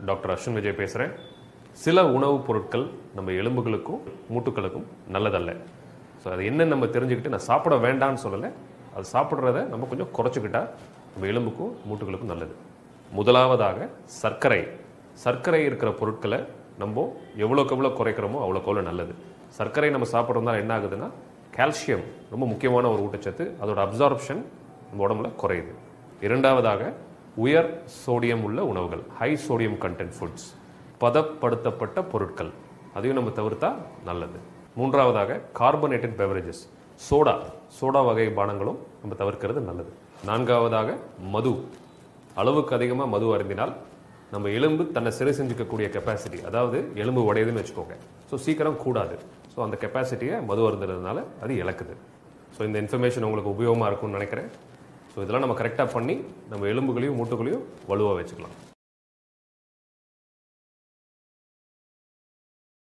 doctor Ashwin Vijay பேசுகிறேன் சில உணவுப் பொருட்கள் நம்ம எலும்புகளுக்கும் மூட்டுகளுக்கும் நல்லதல்ல ஸோ அது என்னன்னு நம்ம தெரிஞ்சுக்கிட்டு நான் சாப்பிட வேண்டாம்னு சொல்லலை அது சாப்பிட்றத நம்ம கொஞ்சம் குறைச்சிக்கிட்டா நம்ம எலும்புக்கும் மூட்டுகளுக்கும் நல்லது முதலாவதாக சர்க்கரை சர்க்கரை இருக்கிற பொருட்களை நம்ம எவ்வளோக்கு எவ்வளோ குறைக்கிறோமோ அவ்வளோக்கு எவ்வளோ நல்லது சர்க்கரை நம்ம சாப்பிட்றதுனால என்ன ஆகுதுன்னா கால்சியம் ரொம்ப முக்கியமான ஒரு ஊட்டச்சத்து அதோட அப்சார்ப்ஷன் நம்ம உடம்புல குறையுது இரண்டாவதாக உயர் சோடியம் உள்ள உணவுகள் ஹை சோடியம் கண்டென்ட் ஃபுட்ஸ் பதப்படுத்தப்பட்ட பொருட்கள் அதையும் நம்ம தவிர்த்தா நல்லது மூன்றாவதாக கார்பனேட்டட் பெவரேஜஸ் சோடா சோடா வகை பானங்களும் நம்ம தவிர்க்கிறது நல்லது நான்காவதாக மது அளவுக்கு அதிகமாக மது அருந்தினால் நம்ம எலும்பு தன்னை சரி செஞ்சுக்கக்கூடிய கெப்பாசிட்டி அதாவது எலும்பு உடையுதுன்னு வச்சுக்கோங்க ஸோ சீக்கிரம் கூடாது ஸோ அந்த கெப்பாசிட்டியை மது அருந்துறதுனால அது இழக்குது ஸோ இந்த இன்ஃபர்மேஷன் உங்களுக்கு உபயோகமாக இருக்கும்னு நினைக்கிறேன் ஸோ இதெல்லாம் நம்ம கரெக்டாக பண்ணி நம்ம எலும்புகளையும் மூட்டுகளையும் வலுவாக வச்சுக்கலாம்